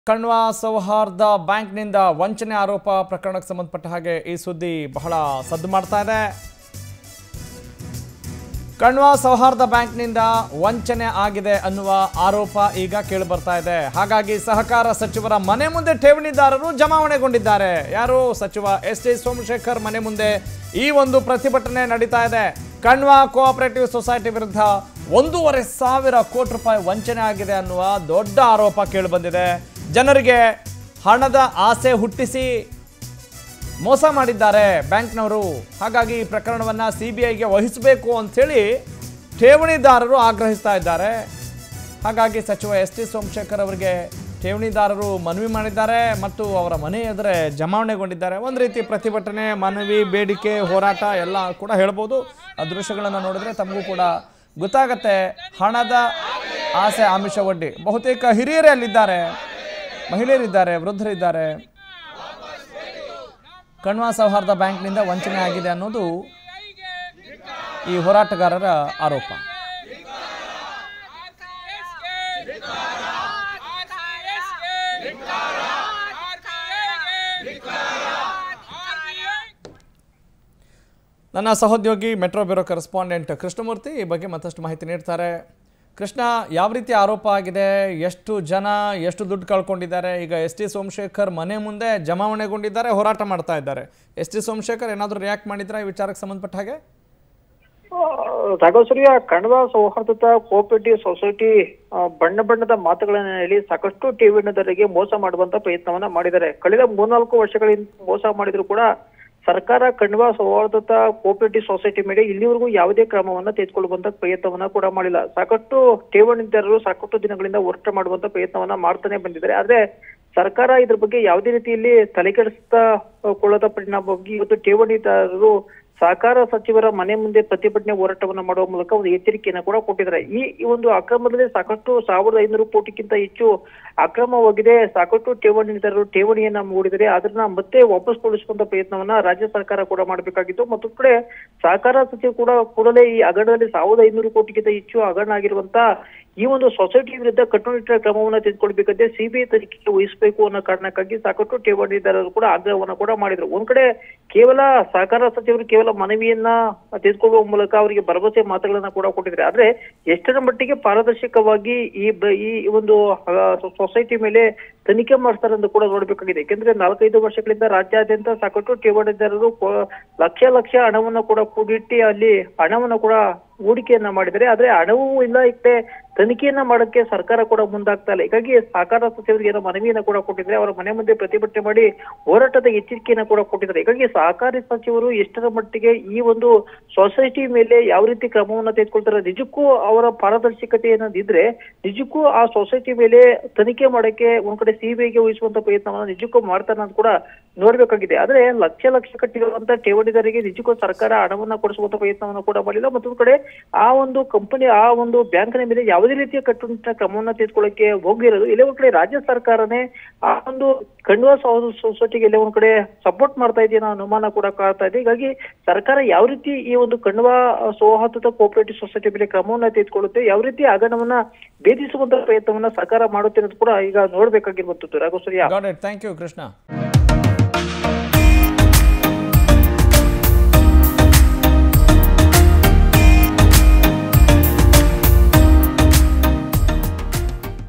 ಕಣ್ವ ಸೌಹಾರ್ದ ಬ್ಯಾಂಕ್ನಿಂದ ವಂಚನೆ ಆರೋಪ ಪ್ರಕರಣಕ್ಕೆ ಸಂಬಂಧಪಟ್ಟ ಹಾಗೆ ಈ ಸುದ್ದಿ ಬಹಳ ಸದ್ದು ಮಾಡ್ತಾ ಇದೆ ಕಣ್ವ ಸೌಹಾರ್ದ ಬ್ಯಾಂಕ್ನಿಂದ ವಂಚನೆ ಆಗಿದೆ ಅನ್ನುವ ಆರೋಪ ಈಗ ಕೇಳಿ ಬರ್ತಾ ಇದೆ ಹಾಗಾಗಿ ಸಹಕಾರ ಸಚಿವರ ಮನೆ ಮುಂದೆ ಠೇವಣಿದಾರರು ಜಮಾವಣೆಗೊಂಡಿದ್ದಾರೆ ಯಾರು ಸಚಿವ ಎಸ್ ಟಿ ಸೋಮಶೇಖರ್ ಮನೆ ಮುಂದೆ ಈ ಒಂದು ಪ್ರತಿಭಟನೆ ನಡೀತಾ ಇದೆ ಕಣ್ವ ಕೋಆಪರೇಟಿವ್ ಸೊಸೈಟಿ ವಿರುದ್ಧ ಒಂದೂವರೆ ಸಾವಿರ ಕೋಟಿ ರೂಪಾಯಿ ವಂಚನೆ ಆಗಿದೆ ಅನ್ನುವ ದೊಡ್ಡ ಆರೋಪ ಕೇಳಿಬಂದಿದೆ ಜನರಿಗೆ ಹಣದ ಆಸೆ ಹುಟ್ಟಿಸಿ ಮೋಸ ಮಾಡಿದ್ದಾರೆ ಬ್ಯಾಂಕ್ನವರು ಹಾಗಾಗಿ ಈ ಪ್ರಕರಣವನ್ನು ಸಿ ಬಿ ಐಗೆ ವಹಿಸಬೇಕು ಅಂಥೇಳಿ ಠೇವಣಿದಾರರು ಆಗ್ರಹಿಸ್ತಾ ಇದ್ದಾರೆ ಹಾಗಾಗಿ ಸಚಿವ ಎಸ್ ಟಿ ಸೋಮಶೇಖರ್ ಅವರಿಗೆ ಠೇವಣಿದಾರರು ಮನವಿ ಮಾಡಿದ್ದಾರೆ ಮತ್ತು ಅವರ ಮನೆ ಎದುರೇ ಜಮಾವಣೆಗೊಂಡಿದ್ದಾರೆ ಒಂದು ರೀತಿ ಪ್ರತಿಭಟನೆ ಮನವಿ ಬೇಡಿಕೆ ಹೋರಾಟ ಎಲ್ಲ ಕೂಡ ಹೇಳ್ಬೋದು ಆ ದೃಶ್ಯಗಳನ್ನು ನೋಡಿದ್ರೆ ತಮಗೂ ಕೂಡ ಗೊತ್ತಾಗತ್ತೆ ಹಣದ ಆಸೆ ಆಮಿಷ ಒಡ್ಡಿ ಬಹುತೇಕ ಹಿರಿಯರೇ ಅಲ್ಲಿದ್ದಾರೆ ಮಹಿಳೆಯರಿದ್ದಾರೆ ವೃದ್ಧರಿದ್ದಾರೆ ಕಣ್ವ ಸೌಹಾರ್ದ ಬ್ಯಾಂಕ್ನಿಂದ ವಂಚನೆ ಆಗಿದೆ ಅನ್ನೋದು ಈ ಹೋರಾಟಗಾರರ ಆರೋಪ ನನ್ನ ಸಹೋದ್ಯೋಗಿ ಮೆಟ್ರೋ ಬ್ಯೂರೋ ಕರೆಸ್ಪಾಂಡೆಂಟ್ ಕೃಷ್ಣಮೂರ್ತಿ ಈ ಬಗ್ಗೆ ಮತ್ತಷ್ಟು ಮಾಹಿತಿ ನೀಡ್ತಾರೆ ಕೃಷ್ಣ ಯಾವ ರೀತಿ ಆರೋಪ ಆಗಿದೆ ಎಷ್ಟು ಜನ ಎಷ್ಟು ದುಡ್ಡು ಕಳ್ಕೊಂಡಿದ್ದಾರೆ ಈಗ ಎಸ್ ಟಿ ಸೋಮಶೇಖರ್ ಮನೆ ಮುಂದೆ ಜಮಾವಣೆಗೊಂಡಿದ್ದಾರೆ ಹೋರಾಟ ಮಾಡ್ತಾ ಇದ್ದಾರೆ ಎಸ್ ಟಿ ಸೋಮಶೇಖರ್ ಏನಾದರೂ ರಿಯಾಕ್ಟ್ ಮಾಡಿದ್ರೆ ಈ ವಿಚಾರಕ್ಕೆ ಸಂಬಂಧಪಟ್ಟ ಹಾಗೆ ರಾಘವಸೂರ್ಯ ಕನ್ನಡ ಸೌಹಾರ್ದತಾ ಕೋಆಪರೇಟಿವ್ ಸೊಸೈಟಿ ಆ, ಬಣ್ಣ ಬಣ್ಣದ ಮಾತುಗಳನ್ನ ಹೇಳಿ ಸಾಕಷ್ಟು ಟಿವಿನದರಿಗೆ ಮೋಸ ಮಾಡುವಂತ ಪ್ರಯತ್ನವನ್ನ ಮಾಡಿದ್ದಾರೆ ಕಳೆದ ಮೂರ್ನಾಲ್ಕು ವರ್ಷಗಳಿಂದ ಮೋಸ ಮಾಡಿದ್ರು ಕೂಡ ಸರ್ಕಾರ ಕಣ್ವ ಸೌಹಾರ್ದತಾ ಕೋಆಪರೇಟಿವ್ ಸೊಸೈಟಿ ಮೇಲೆ ಇಲ್ಲಿವರೆಗೂ ಯಾವುದೇ ಕ್ರಮವನ್ನ ತೆಗೆದುಕೊಳ್ಳುವಂತ ಪ್ರಯತ್ನವನ್ನ ಕೂಡ ಮಾಡಿಲ್ಲ ಸಾಕಷ್ಟು ಠೇವಣಿದಾರರು ಸಾಕಷ್ಟು ದಿನಗಳಿಂದ ಹೋರಾಟ ಮಾಡುವಂತ ಪ್ರಯತ್ನವನ್ನ ಮಾಡ್ತಾನೆ ಬಂದಿದ್ದಾರೆ ಆದ್ರೆ ಸರ್ಕಾರ ಇದ್ರ ಬಗ್ಗೆ ಯಾವುದೇ ರೀತಿಯಲ್ಲಿ ತಲೆಕೆಡಿಸ್ತಾ ಕೊಳ್ಳದ ಪರಿಣಾಮವಾಗಿ ಇವತ್ತು ಠೇವಣಿದಾರರು ಸಹಕಾರ ಸಚಿವರ ಮನೆ ಮುಂದೆ ಪ್ರತಿಭಟನೆ ಹೋರಾಟವನ್ನ ಮಾಡುವ ಮೂಲಕ ಒಂದು ಎಚ್ಚರಿಕೆಯನ್ನ ಕೂಡ ಕೊಟ್ಟಿದ್ದಾರೆ ಈ ಈ ಒಂದು ಅಕ್ರಮದಲ್ಲಿ ಸಾಕಷ್ಟು ಸಾವಿರದ ಐನೂರು ಕೋಟಿಗಿಂತ ಹೆಚ್ಚು ಅಕ್ರಮವಾಗಿದೆ ಸಾಕಷ್ಟು ಠೇವಣಿದಾರರು ಠೇವಣಿಯನ್ನ ಮೂಡಿದರೆ ಅದನ್ನ ಮತ್ತೆ ವಾಪಸ್ ಕೊಡಿಸುವಂತ ಪ್ರಯತ್ನವನ್ನ ರಾಜ್ಯ ಸರ್ಕಾರ ಕೂಡ ಮಾಡಬೇಕಾಗಿತ್ತು ಮತ್ತೊಂದು ಕಡೆ ಸಹಕಾರ ಸಚಿವ ಕೂಡ ಕೂಡಲೇ ಈ ಹಗರಣದಲ್ಲಿ ಸಾವಿರದ ಐನೂರು ಕೋಟಿಗಿಂತ ಹೆಚ್ಚು ಹಗರಣ ಆಗಿರುವಂತ ಈ ಒಂದು ಸೊಸೈಟಿ ವಿರುದ್ಧ ಕಟ್ಟುನಿಟ್ಟಿನ ಕ್ರಮವನ್ನ ತೆಗೆದುಕೊಳ್ಬೇಕಂತೆ ಸಿಬಿಐ ತನಿಖೆಗೆ ವಹಿಸಬೇಕು ಅನ್ನೋ ಕಾರಣಕ್ಕಾಗಿ ಸಾಕಷ್ಟು ಠೇವಣಿದಾರರು ಕೂಡ ಆಗ್ರಹವನ್ನ ಕೂಡ ಮಾಡಿದ್ರು ಒಂದ್ ಕಡೆ ಕೇವಲ ಸಹಕಾರ ಸಚಿವರು ಕೇವಲ ಮನವಿಯನ್ನ ತೆಗೆದುಕೊಳ್ಳುವ ಮೂಲಕ ಅವರಿಗೆ ಭರವಸೆ ಮಾತುಗಳನ್ನ ಕೂಡ ಕೊಟ್ಟಿದ್ದಾರೆ ಆದ್ರೆ ಎಷ್ಟರ ಮಟ್ಟಿಗೆ ಪಾರದರ್ಶಕವಾಗಿ ಈ ಬ- ಈ ಒಂದು ಸೊಸೈಟಿ ಮೇಲೆ ತನಿಖೆ ಮಾಡ್ತಾರೆ ಅಂತ ಕೂಡ ನೋಡ್ಬೇಕಾಗಿದೆ ಯಾಕೆಂದ್ರೆ ನಾಲ್ಕೈದು ವರ್ಷಗಳಿಂದ ರಾಜ್ಯಾದ್ಯಂತ ಸಾಕಷ್ಟು ಠೇವಣಿದಾರರು ಕೊ- ಲಕ್ಷ ಲಕ್ಷ ಹಣವನ್ನ ಕೂಡ ಕೂಡಿಟ್ಟಿ ಅಲ್ಲಿ ಹಣವನ್ನ ಕೂಡ ಹೂಡಿಕೆಯನ್ನ ಮಾಡಿದರೆ ಆದ್ರೆ ಹಣವೂ ಇಲ್ಲ ಇತ್ತೆ ತನಿಖೆಯನ್ನ ಮಾಡಕ್ಕೆ ಸರ್ಕಾರ ಕೂಡ ಮುಂದಾಗ್ತಾ ಇಲ್ಲ ಹೀಗಾಗಿ ಸಹಕಾರ ಸಚಿವರಿಗೆ ಏನೋ ಮನವಿಯನ್ನ ಕೂಡ ಕೊಟ್ಟಿದ್ದಾರೆ ಅವರ ಮನೆ ಮುಂದೆ ಪ್ರತಿಭಟನೆ ಮಾಡಿ ಹೋರಾಟದ ಎಚ್ಚರಿಕೆಯನ್ನ ಕೂಡ ಕೊಟ್ಟಿದ್ದಾರೆ ಹೀಗಾಗಿ ಸಹಕಾರಿ ಸಚಿವರು ಎಷ್ಟರ ಮಟ್ಟಿಗೆ ಈ ಒಂದು ಸೊಸೈಟಿ ಮೇಲೆ ಯಾವ ರೀತಿ ಕ್ರಮವನ್ನ ತೆಗೆದುಕೊಳ್ತಾರೆ ನಿಜಕ್ಕೂ ಅವರ ಪಾರದರ್ಶಕತೆ ಏನಾದಿದ್ರೆ ನಿಜಕ್ಕೂ ಆ ಸೊಸೈಟಿ ಮೇಲೆ ತನಿಖೆ ಮಾಡಕ್ಕೆ ಒಂದ್ ಕಡೆ ಸಿಬಿಐಗೆ ವಹಿಸುವಂತ ಪ್ರಯತ್ನವನ್ನ ನಿಜಕ್ಕೂ ಮಾಡ್ತಾನೆ ಅಂತ ಕೂಡ ನೋಡ್ಬೇಕಾಗಿದೆ ಆದ್ರೆ ಲಕ್ಷ ಲಕ್ಷ ಕಟ್ಟಿರುವಂತ ಠೇವಣಿದಾರರಿಗೆ ನಿಜಕ್ಕೂ ಸರ್ಕಾರ ಹಣವನ್ನ ಕೊಡಿಸುವಂತ ಪ್ರಯತ್ನವನ್ನ ಕೂಡ ಮಾಡಿಲ್ಲ ಮತ್ತೊಂದು ಕಡೆ ಆ ಒಂದು ಕಂಪನಿ ಆ ಒಂದು ಬ್ಯಾಂಕ್ನ ಮೇಲೆ ಯಾವುದೇ ರೀತಿಯ ಕಟ್ಟುನಿಟ್ಟಿನ ಕ್ರಮವನ್ನ ತೆಗೆದುಕೊಳ್ಳಕ್ಕೆ ಹೋಗಿರೋದು ಇಲ್ಲೇ ಒಂದ್ ಕಡೆ ರಾಜ್ಯ ಸರ್ಕಾರನೇ ಆ ಒಂದು ಕಣ್ವ ಸೊಸೈಟಿಗೆ ಇಲ್ಲೇ ಒಂದ್ ಕಡೆ ಸಪೋರ್ಟ್ ಮಾಡ್ತಾ ಇದೆಯೋ ಅನ್ನೋ ಅನುಮಾನ ಕೂಡ ಕಾಡ್ತಾ ಇದೆ ಹೀಗಾಗಿ ಸರ್ಕಾರ ಯಾವ ರೀತಿ ಈ ಒಂದು ಕಣ್ವ ಸೌಹಾರ್ದತ ಕೋಆಪರೇಟಿವ್ ಸೊಸೈಟಿ ಮೇಲೆ ಕ್ರಮವನ್ನ ತೆಗೆದುಕೊಳ್ಳುತ್ತೆ ಯಾವ ರೀತಿ ಹಗರಣವನ್ನ ಭೇದಿಸುವಂತ ಪ್ರಯತ್ನವನ್ನ ಸರ್ಕಾರ ಮಾಡುತ್ತೆ ಅನ್ನೋದು ಕೂಡ ಈಗ ನೋಡ್ಬೇಕಾಗಿರುವಂತದ್ದು Raghavasurya got it thank you Krishna